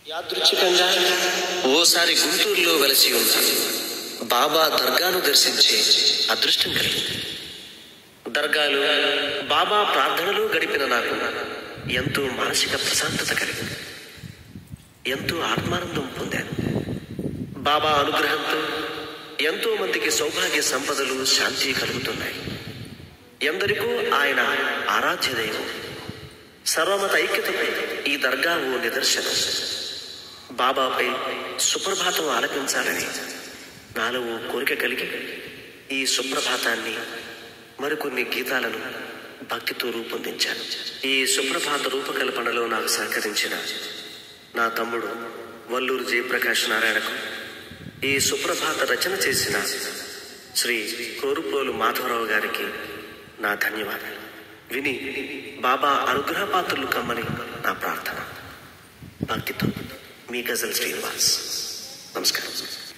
యాదృచ్ఛికంగా ఓసారి గుంటూరులో వెలసి ఉన్న బాబా దర్గాను దర్శించే అదృష్టం కలిగింది దర్గాలు బాబా ప్రార్థనలు గడిపిన నాకు ఎంతో మానసిక ప్రశాంతత కలిగింది ఎంతో ఆత్మానందం పొందాను బాబా అనుగ్రహంతో ఎంతో మందికి సౌభాగ్య సంపదలు శాంతి కలుగుతున్నాయి ఎందరికో ఆయన ఆరాధ్య దైవం సర్వమత ఐక్యతకు ఈ దర్గా ఓ నిదర్శనం బాబాపై సుప్రభాతం ఆలపించాలని నాలో ఓ కోరిక కలిగి ఈ సుప్రభాతాన్ని మరికొన్ని గీతాలను భక్తితో రూపొందించాను ఈ సుప్రభాత రూపకల్పనలో నాకు సహకరించిన నా తమ్ముడు వల్లూరు జయప్రకాష్ నారాయణకు ఈ సుప్రభాత రచన చేసిన శ్రీ కోరుప్రోలు మాధవరావు గారికి నా ధన్యవాదాలు విని బాబా అనుగ్రహపాత్రులు కమ్మని నా ప్రార్థన భక్తితో మీ గజల్ శ్రీనివాస్ నమస్కారం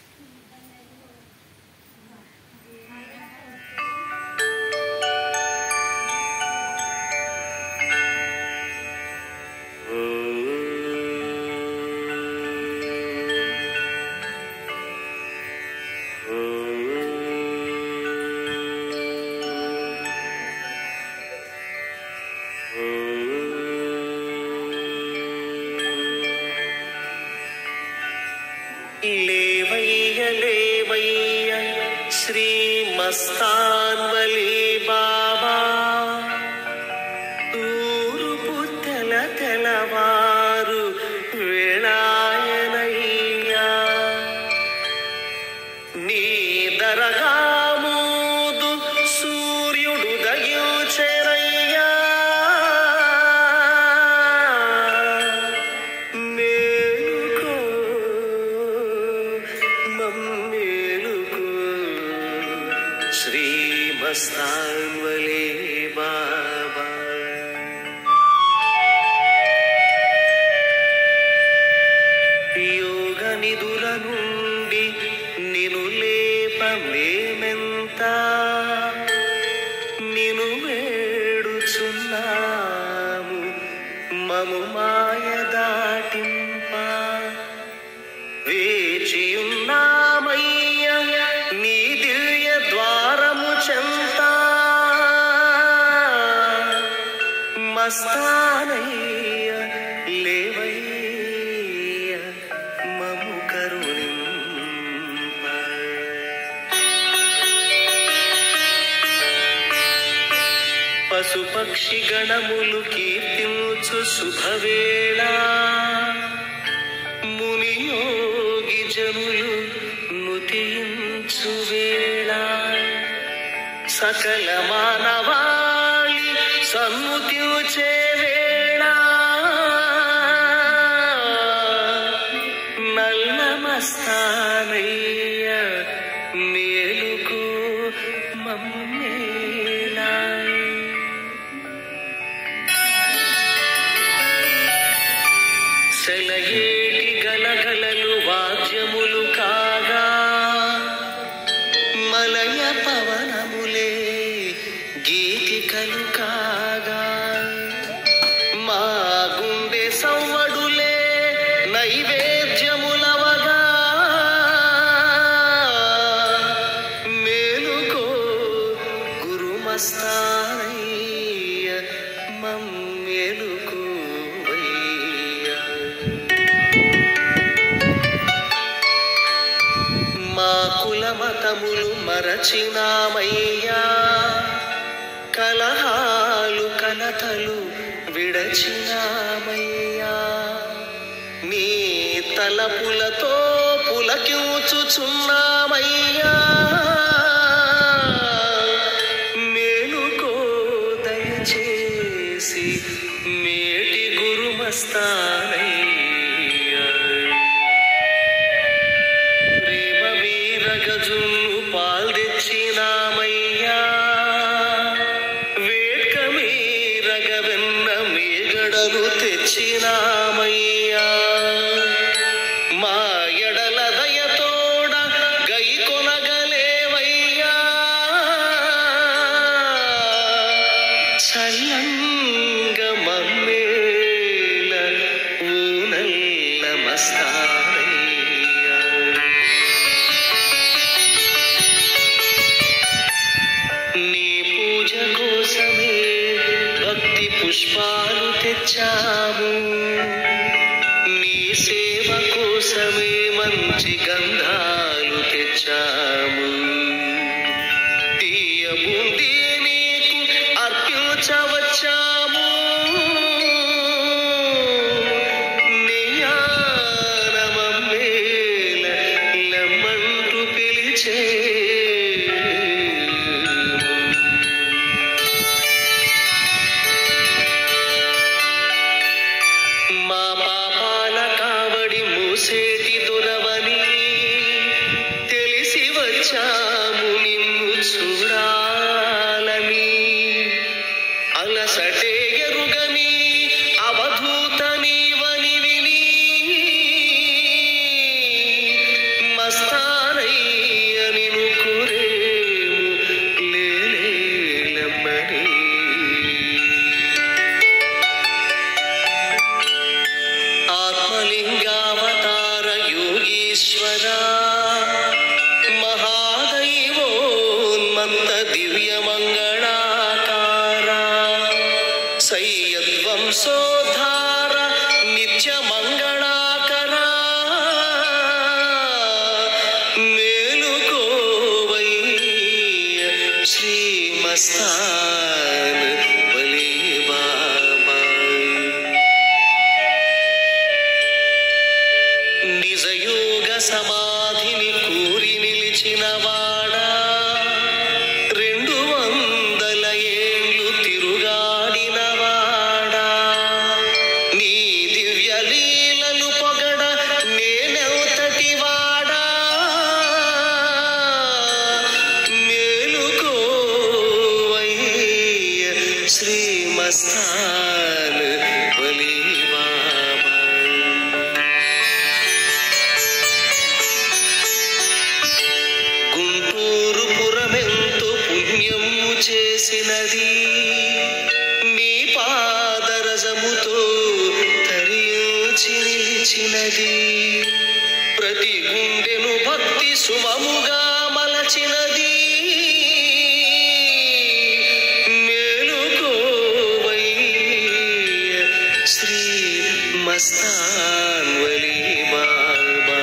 లేవయ్య లేవయ్య శ్రీ మస్తాన్వలి బాబా తూర్పు తెల తెలవారు వేళాయనయ్యా నీ దరగా మూదు సూర్యుడు దయించెరయ్యా మేలుకో మమ్మేలుకో శ్రీమస్తాన్వలే బాబా యోగ నిధుల నుండి నిను లేపమేమెంత నిను వేడుచున్నాము మము మాయ దాటింప వేచియున్నామయ్య నీ దివ్య ద్వారము చెంత మస్తానయ్య లేవయ్య మము కరుణింప పశుపక్షి గణములు కీర్తించు శుభవేళ ముని యోగి జనులు నుతించు వేళ సకల మానవాళి సన్ముతించే వేళ నల్లమస్తానయ్య మేలుకు మమ్మేలా సెలయేటి గలగలలు వాద్యములు కాగా మలయ పవనములే గీతికలు కాగా మా గుండె సవ్వడులే నైవేద్యములవగా మేలుకో గురుమస్తానయ్య మమ్మేలుకో మా కుల మతములు మరచినామయ్యా కలహాలు కలతలు విడచినామయ్యా నీ తలపులతో పులకించుచున్నామయ్యా మేలుకో దయచేసి మేటి గురుమస్తానయ్యా ప్రేమ వీరగజులు పాల్దెచ్చినామయ్యా వేట్క మీరగవెన్న మీగడలు తెచ్చినామయ్యా మా ఎడల దయతోడ గై కొనగలేవయ్యా చల్లంగ మమ్మేల ఊన మస్తానయ్యా నీ పూజ కోసమే భక్తి పుష్పాలు తెచ్చాము నీ సేవ కోసమే మంచి గంధాలు తెచ్చాము తీయబుంది నీకు అర్పించవచ్చాము నెయ్యారమమ్మేల లమ్మంటూ పిలిచే మా పాపాల కావడి మూసేటి దొరవని తెలిసి వచ్చాము నిన్ను చూడాలని అలసటే ఎరుగని అవధూత నీవని విని మస్తానయ్య నిన్ను కోరేము లేలేలమ్మని ఆత్మలింగావతార యోగీశ్వర మహాదైవోన్మంత దివ్య మంగళాకార సయ్యద్వంశోద్ధార నిత్య మంగళాకర మేలుకోవయ్య శ్రీమస్తాన్ బలి బాబా నిజయోగ సమాధిని కూరి నిలిచిన వాడా రెండు వందల ఏళ్ళు తిరుగాడిన వాడా నీ దివ్య లీలలు పొగడ నేనెవతటి వాడా మేలుకోవయ్య శ్రీమస్తాన్ బలి బాబా గుంటూరు పురమెంతో పుణ్యము చేసినది నీ పాదరజముతో తరించి నిలిచినది ప్రతి గుండెను భక్తి సుమముగా మలచినది మేలుకోవయ్య శ్రీ మస్తాన్ వలి బాబా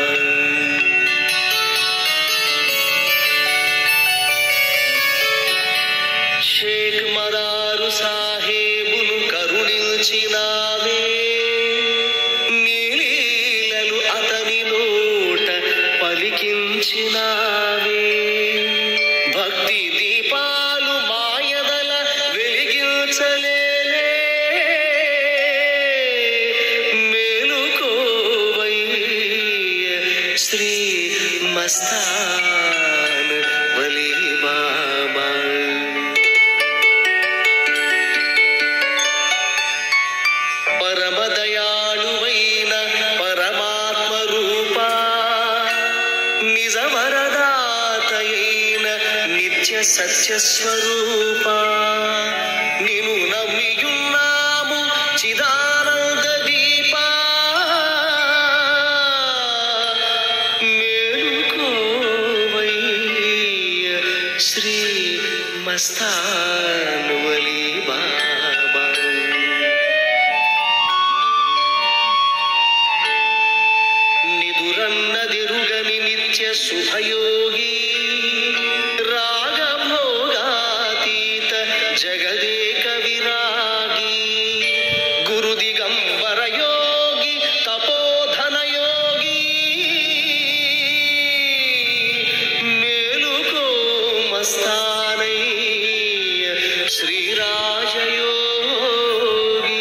షేక్ మదారు సాహేబును కరుణించినావే నీలీలలు అతని నోట పలికించినావే భక్తి దీపాలు మాయదల వెలిగించలేలే మేలుకోవయ్య శ్రీ మస్తాన్ వలి బాబా పరమదయాళువైన పరమాత్మ రూప నిజవరదాతయైన నిత్య సత్య స్వరూప నిను నమ్మియున్నాము చిదానంద దీప మేలుకోవయ్య శ్రీ మస్తాన్ వలి బాబా నిదురన్నదిరుగని నిత్య శుభయోగి రాగభోగాతీత జగదేక విరాగి గురు దిగంబర యోగి తపోధన యోగి మేలుకో మస్తానయ్య శ్రీరాజయోగి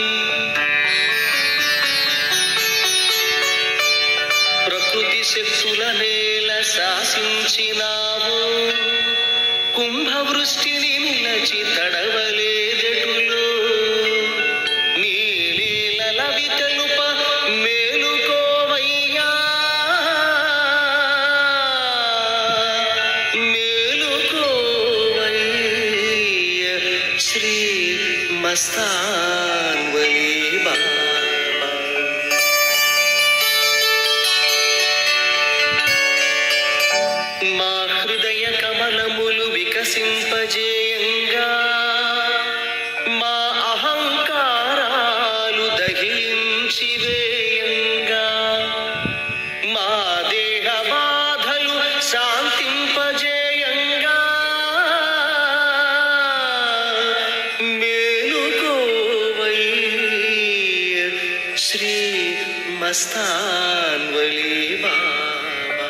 ప్రకృతి శక్తుల నేల శాసించినావు కుంభవృష్టిని నిలచి తడవలేదెటులో నీ లీలలవి తెలుప మేలుకోవయ్యా మేలుకోవయ్య శ్రీ మస్తాన్ వలి బాబా తుడిచివేయంగా మా దేహ బాధలు శాంతింపజేయంగా మేలుకోవై శ్రీ మస్తాన్వలి బాబా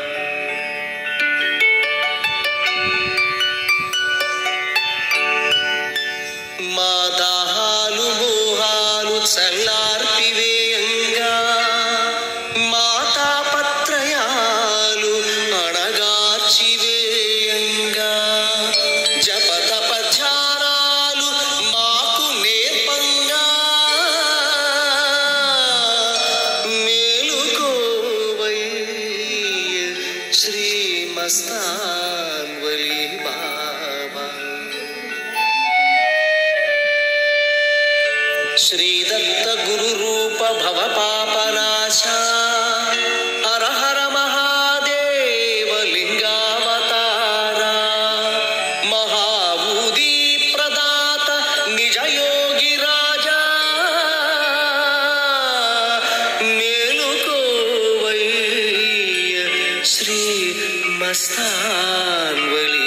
మా దాహాలు మోహాలు చల్లార్పివేయంగా మా తాపత్రయాలు అడగార్చివేయంగా జపతప ధ్యానాలు మాకు నేర్పంగా మేలుకోవై శ్రీ మస్తాన్వలి బాబా శ్రీదత్త గురు రూప భవ పాపనాశ హర హర మహాదేవ లింగావతారా మహాభూది ప్రదాత నిజ యోగి రాజా మేలుకోవై శ్రీ మస్తాన్వలి